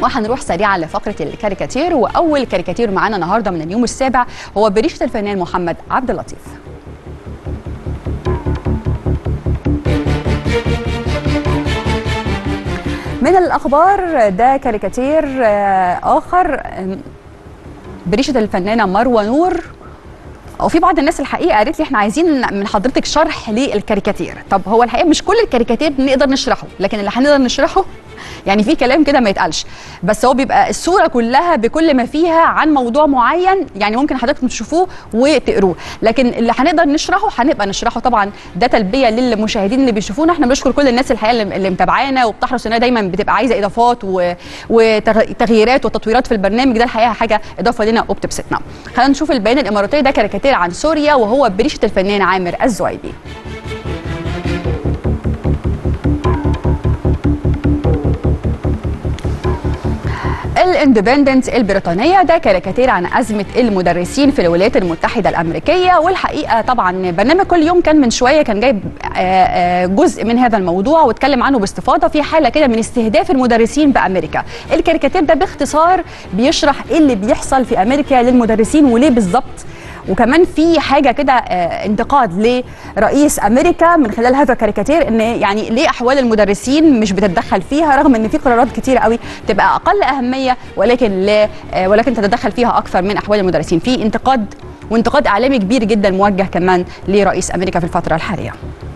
وهنروح سريعا لفقره الكاريكاتير واول كاريكاتير معانا النهارده من اليوم السابع هو بريشه الفنان محمد عبد اللطيف من الاخبار ده كاريكاتير آه، اخر آم، بريشه الفنانه مروه نور وفي بعض الناس الحقيقه قالت لي احنا عايزين من حضرتك شرح للكاريكاتير طب هو الحقيقه مش كل الكاريكاتير نقدر نشرحه لكن اللي هنقدر نشرحه يعني في كلام كده ما يتقالش بس هو بيبقى الصوره كلها بكل ما فيها عن موضوع معين يعني ممكن حضراتكم تشوفوه وتقروه لكن اللي هنقدر نشرحه هنبقى نشرحه طبعا ده تلبيه للمشاهدين اللي بيشوفونا احنا بنشكر كل الناس الحقيقه اللي اللي متابعانا وبتحرص انها دايما بتبقى عايزه اضافات و- وتغييرات وتطويرات في البرنامج ده الحقيقه حاجه اضافه لنا وبتبسطنا خلينا نشوف البيان الاماراتيه ده كاريكاتير عن سوريا وهو بريشه الفنان عامر الزويبي الاندبندنت البريطانيه ده كاريكاتير عن ازمه المدرسين في الولايات المتحده الامريكيه والحقيقه طبعا برنامج كل يوم كان من شويه كان جايب آه، آه، جزء من هذا الموضوع واتكلم عنه باستفاضه في حاله كده من استهداف المدرسين بامريكا الكاريكاتير ده باختصار بيشرح ايه اللي بيحصل في امريكا للمدرسين وليه بالظبط وكمان في حاجه كده آه، انتقاد لرئيس امريكا من خلال هذا الكاريكاتير ان يعني ليه احوال المدرسين مش بتتدخل فيها رغم ان في قرارات كتير قوي تبقى اقل اهميه ولكن لا آه، ولكن تتدخل فيها اكثر من احوال المدرسين في انتقاد وانتقاد اعلامي كبير جدا موجه كمان لرئيس امريكا في الفتره الحاليه